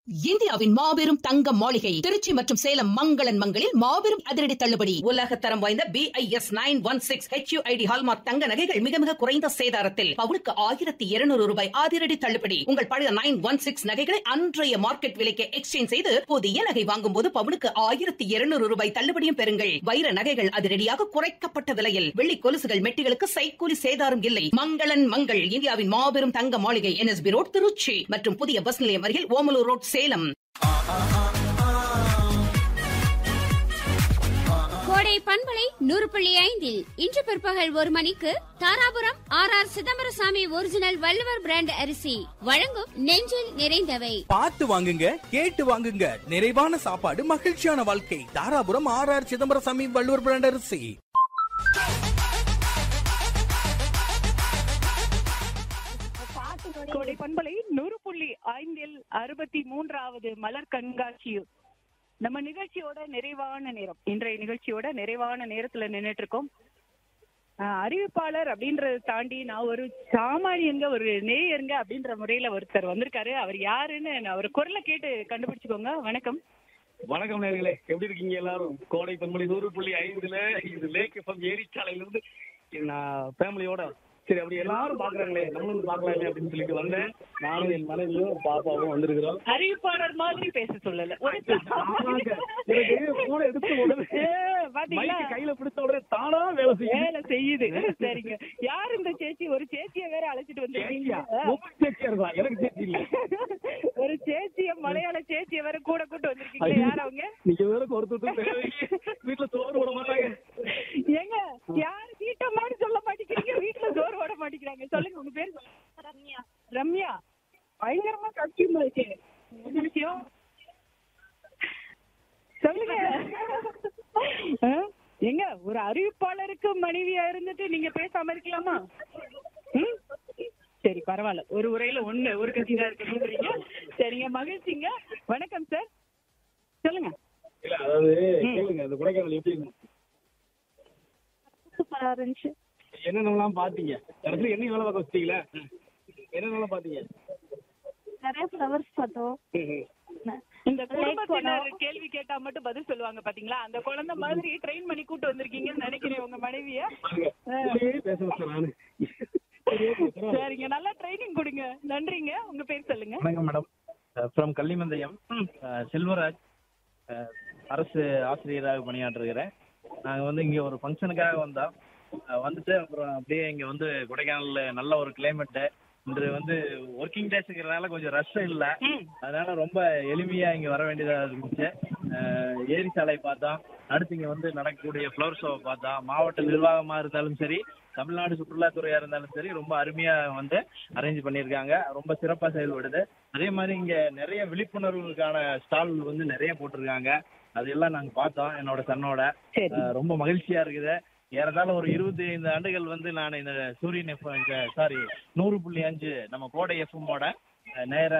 இந்தியாவின் மாபெரும் தங்க மாளிகை திருச்சி மற்றும் சேலம் மங்களன் மங்களில் மாபெரும் அதிரடி தள்ளுபடி உலக தரம் வாய்ந்த B I S nine one six H U I D hallmark தங்க நகைகள் மிக மிக குறைந்த சேதாரத்தில் பவுனுக்கு ஆயிரத்தி இருநூறு ரூபாய் அதிரடி தள்ளுபடி உங்கள் பழைய நைன் ஒன் சிக்ஸ் நகைகளை அன்றைய மார்க்கெட் விலைக்கு எக்ஸ்சேஞ்ச் செய்து புதிய நகை வாங்கும் போது பவுனுக்கு ஆயிரத்தி இருநூறு ரூபாய் தள்ளுபடியும் பெறுங்கள் வைர நகைகள் அதிரடியாக குறைக்கப்பட்ட விலையில் வெள்ளி கொலுசுகள் மெட்டிகளுக்கு சைக்கூலி சேதாரம் இல்லை மங்களன் மங்கள் இந்தியாவின் மாபெரும் தங்க மாளிகை என்எஸ்பி ரோட் திருச்சி மற்றும் புதிய பஸ் நிலையம் அருகில் ஓமலூர் ரோட் சேலம் கோடை பண்பலை நூறு புள்ளி ஐந்தில் இன்று பிற்பகல் ஒரு மணிக்கு Dharapuram R R Chidambarasamy original Valluvar brand அரிசி வழங்கும் நெஞ்சில் நிறைந்தவை பார்த்து வாங்குங்க கேட்டு வாங்குங்க நிறைவான சாப்பாடு மகிழ்ச்சியான வாழ்க்கை Dharapuram R R Chidambarasamy Valluvar brand அரிசி கோடை பண்பலை நூறு புள்ளி ஐந்தில் அறுபத்தி மூன்றாவது மலர் கண்காட்சி நம்ம நிகழ்ச்சியோட நிறைவான நேரம் இன்றைய நிகழ்ச்சியோட நிறைவான நேரத்துல நின்னுட்டு இருக்கோம் ஆஹ் அறிவிப்பாளர் அப்படின்றத தாண்டி நான் ஒரு சாமானியங்க ஒரு நேயருங்க அப்படின்ற முறையில ஒருத்தர் வந்திருக்காரு அவர் யாருன்னு நான் அவர் குரலை கேட்டு கண்டுபிடிச்சுக்கோங்க வணக்கம் வணக்கம் நேர்களே எப்படி இருக்கீங்க எல்லாரும் கோடை பன்மொழி நூறு புள்ளி ஐந்துல இது லேக் எஃப்எம் ஏரிச்சாலையில இருந்து நான் ஃபேமிலியோட சரி அப்படி எல்லாரும் பாக்குறாங்களே நம்மளும் பாக்கலாமே அப்படின்னு சொல்லிட்டு வந்தேன் நானும் என் மனைவியும் பாப்பாவும் வந்திருக்கிறோம் அறிவிப்பாளர் மாதிரி பேச சொல்லல ஒரு ஆமாங்க. எனக்கு phone எடுத்த உடனே ஏ, பாத்தீங்களா mic கையில பிடிச்ச உடனே தானா வேலை செய்யும் வேலை செய்யுது சரிங்க யார் இந்த சேச்சி ஒரு சேச்சிய வேற அழைச்சிட்டு வந்திருக்கீங்க ரொம்ப சேச்சியா இருக்கலாம் எனக்கு சேச்சி இல்ல ஒரு சேச்சிய மலையாள சேச்சிய வேற கூட கூட்டு வந்திருக்கீங்க யார் அவங்க நீங்க வேற ஒருத்தர் வீட்டுல சோறு போட மாட்டாங்க ஏங்க யார் வீட்டம்மான்னு சொல்ல மாட்டேங்கிறீங்க வீட்டுல சோறு போட மாட்டேங்கிறாங்க சொல்லுங்க உங்க பேர் சொல்லுங்க. ரம்யா ரம்யா பயங்கரமா கஷ்டமா இருக்கு என்ன விஷயம் சொல்லுங்க ஆ? ஏங்க ஒரு அறிவிப்பாளருக்கு மனைவியா இருந்துட்டு நீங்க பேசாம இருக்கலாமா ம்? சரி பரவாயில்ல ஒரு உரையில ஒண்ணு ஒரு கட்சி தான் இருக்குன்றீங்க சரிங்க மகிழ்ச்சிங்க வணக்கம் சார் சொல்லுங்க இல்ல அதாவது கேளுங்க இந்த கொடைக்கானல் எப்படி இருக்கும் சூப்பரா இருந்துச்சு என்னென்னலாம் பாத்தீங்க கடைசியில என்ன வேலை பார்க்க வச்சிட்டீங்களா என்னென்னலாம் பாத்தீங்க நிறைய ஃப்ளவர்ஸ் பார்த்தோம் இந்த குடும்பத்தினர் கேள்வி கேட்டா மட்டும் பதில் சொல்லுவாங்க பாத்தீங்களா அந்த குழந்தை மாதிரி ட்ரெயின் பண்ணி கூட்டு வந்திருக்கீங்கன்னு நினைக்கிறேன் உங்க மனைவிய உள்ளே பேச வச்சேன் நானு சரி, okay, பரவாயில்ல. சரிங்க நல்லா ட்ரைனிங் கொடுங்க நன்றிங்க உங்க பேர் சொல்லுங்க வணக்கம் மேடம் ஃப்ரம் கள்ளிமந்தயம் அஹ், செல்வராஜ் அஹ், அரசு ஆசிரியராக பணியாற்றுகிறேன் நாங்கள் வந்து இங்கே ஒரு ஃபங்க்ஷனுக்காக வந்தோம் அஹ், வந்துட்டு அப்புறம் அப்படியே இங்கே வந்து கொடைக்கானல்ல நல்ல ஒரு கிளைமேட்டு இன்று வந்து ஒர்க்கிங் டேஸுங்கிறதுனால கொஞ்சம் ரஷ் இல்லை அதனால ரொம்ப எளிமையாக இங்கே வர வேண்டியதாக இருந்துச்சு அஹ், ஏரி சாலை பார்த்தோம் அடுத்து இங்கே வந்து நடக்கக்கூடிய ஃப்ளவர் ஷோவை பார்த்தோம் மாவட்ட நிர்வாகமாக இருந்தாலும் சரி தமிழ்நாடு சுற்றுலாத்துறையாக இருந்தாலும் சரி ரொம்ப அருமையாக வந்து அரேஞ்ச் பண்ணியிருக்காங்க ரொம்ப சிறப்பாக செயல்படுது அதே மாதிரி இங்கே நிறைய விழிப்புணர்வுக்கான ஸ்டால் வந்து நிறைய போட்டிருக்காங்க அதெல்லாம் நாங்கள் பார்த்தோம் என்னோட சன்னோட சரி அஹ் ரொம்ப மகிழ்ச்சியாக இருக்குது ஏறத்தாழ ஒரு இருபத்தி ஐந்து ஆண்டுகள் வந்து நான் இந்த சூரியன் எஃப் சாரி நூறு புள்ளி அஞ்சு நம்ம கோடை எஃப்எம்மோட நேர